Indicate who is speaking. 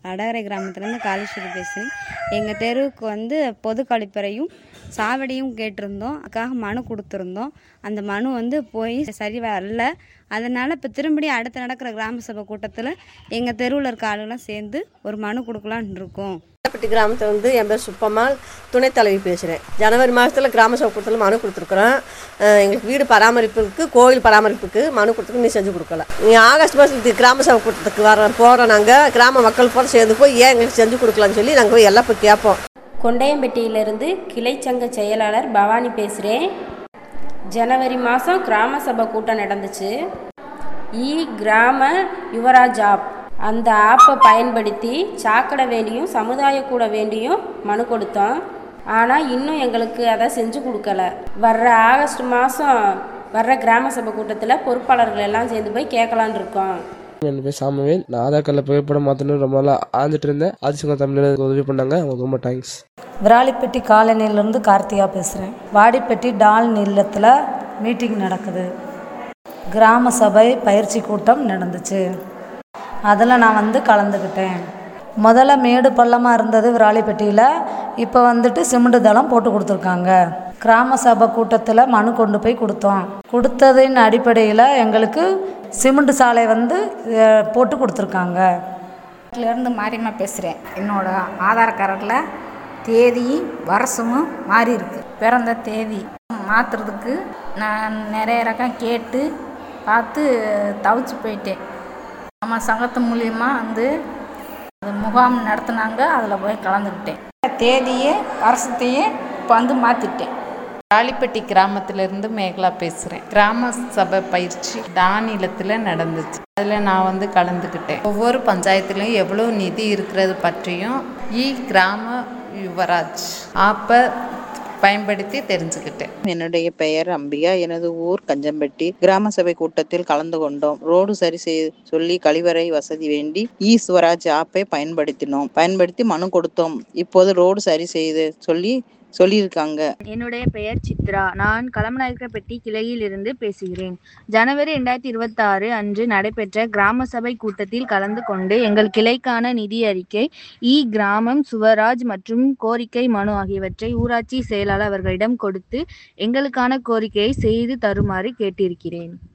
Speaker 1: அடகரை கிராமத்துலேருந்து காளீஸ்வரி பேசுகிறேன் எங்கள் தெருவுக்கு வந்து பொது கழிப்பறையும் சாவடியும் கேட்டிருந்தோம் அதுக்காக மனு கொடுத்துருந்தோம் அந்த மனு வந்து போய் சரி வரல அதனால் இப்போ திரும்படி அடுத்து நடக்கிற கிராம சபை கூட்டத்தில் எங்கள் தெருவில் இருக்க ஆளுங்களாம் சேர்ந்து ஒரு மனு கொடுக்கலான்னு இருக்கோம்
Speaker 2: பட்டி கிராமத்தில் வந்து என் பேர் சுப்பம்மாள் துணைத் தலைவி பேசுகிறேன் ஜனவரி மாதத்தில் கிராம சபை கூட்டத்தில் மனு கொடுத்துருக்குறோம் அஹ் எங்களுக்கு வீடு பராமரிப்புக்கு கோயில் பராமரிப்புக்கு மனு கொடுத்துருக்கு நீ செஞ்சு கொடுக்கல நீ ஆகஸ்ட் மாதத்துக்கு கிராம சபை கூட்டத்துக்கு வர போகிறோம் நாங்கள் கிராம மக்கள் போல சேர்ந்து போய் ஏன் எங்களுக்கு செஞ்சு கொடுக்கலான்னு சொல்லி நாங்கள் போய் எல்லாம் போய் கேட்போம்
Speaker 3: கொண்டையம்பட்டியிலிருந்து கிளைச்சங்க செயலாளர் பவானி பேசுகிறேன் ஜனவரி மாதம் கிராம சபை கூட்டம் நடந்துச்சு இ கிராம யுவராஜ் ஆப் அந்த ஆப்பை பயன்படுத்தி சாக்கடை வேண்டியும் சமுதாய கூட வேண்டியும் மனு கொடுத்தோம் ஆனால் இன்னும் எங்களுக்கு அதை செஞ்சு கொடுக்கல வர்ற ஆகஸ்ட் மாதம் வர்ற கிராம சபை கூட்டத்தில் பொறுப்பாளர்கள் எல்லாம் சேர்ந்து போய் கேட்கலான் இருக்கோம்
Speaker 4: என் பேர் சாமுவேல் நான் ஆதார் கார்டில் புகைப்படம் மாற்றணும் ரொம்ப நாளாக ஆழ்ந்துட்டு இருந்தேன் ஆதிசங்க தமிழர் உதவி பண்ணாங்க அவங்களுக்கு ரொம்ப தேங்க்ஸ்
Speaker 5: விராலிப்பட்டி காலனிலேருந்து கார்த்திகா பேசுகிறேன் வாடிப்பட்டி டால் நிலத்தில் மீட்டிங் நடக்குது கிராம சபை பயிற்சி கூட்டம் நடந்துச்சு அதில் நான் வந்து கலந்துக்கிட்டேன் முதல்ல மேடு பள்ளமாக இருந்தது விராலிப்பட்டியில் இப்போ வந்துட்டு சிமெண்ட் தளம் போட்டு கொடுத்துருக்காங்க கிராம சபை கூட்டத்தில் மனு கொண்டு போய் கொடுத்தோம் கொடுத்ததின் அடிப்படையில் எங்களுக்கு சிமெண்ட் சாலை வந்து அஹ், போட்டு கொடுத்துருக்காங்க
Speaker 6: இருந்து மாரியம்மா பேசுகிறேன் என்னோட ஆதார் கார்டில் தேதியும் வருஷமும் மாறி இருக்கு பிறந்த தேதி மாற்றுறதுக்கு நான் நிறைய ரகம் கேட்டு பார்த்து தவிச்சு போயிட்டேன் நம்ம சங்கத்து மூலியமாக வந்து அது முகாம் நடத்துனாங்க அதில் போய் கலந்துக்கிட்டேன் தேதியே வருஷத்தையே இப்போ வந்து மாற்றிட்டேன்
Speaker 7: ராளிப்பட்டி கிராமத்திலிருந்து மேகலா பேசுகிறேன் கிராம சபை பயிற்சி டானிலத்தில் நடந்துச்சு அதில் நான் வந்து கலந்துக்கிட்டேன் ஒவ்வொரு பஞ்சாயத்துலேயும் எவ்வளோ நிதி இருக்கிறது பற்றியும் இ கிராம யுவராஜ் ஆப்பை பயன்படுத்தி தெரிஞ்சுக்கிட்டேன்
Speaker 8: என்னுடைய பெயர் அம்பிகா எனது ஊர் கஞ்சம்பட்டி கிராம சபை கூட்டத்தில் கலந்து கொண்டோம் ரோடு சரி செய்ய சொல்லி கழிவறை வசதி வேண்டி இ ஸ்வராஜ் ஆப்பை பயன்படுத்தினோம் பயன்படுத்தி மனு கொடுத்தோம் இப்போது ரோடு சரி செய்து சொல்லி சொல்லியிருக்காங்க
Speaker 9: என்னுடைய பெயர் சித்ரா நான் களமநாயக்கன்பட்டி கிளையில் இருந்து பேசுகிறேன் ஜனவரி ரெண்டாயிரத்தி இருபத்தாறு அன்று நடைபெற்ற கிராம சபை கூட்டத்தில் கலந்து கொண்டு எங்கள் கிளைக்கான நிதி அறிக்கை இ கிராமம் சுவராஜ் மற்றும் கோரிக்கை மனு ஆகியவற்றை ஊராட்சி செயலாளர் அவர்களிடம் கொடுத்து எங்களுக்கான கோரிக்கையை செய்து தருமாறு கேட்டிருக்கிறேன்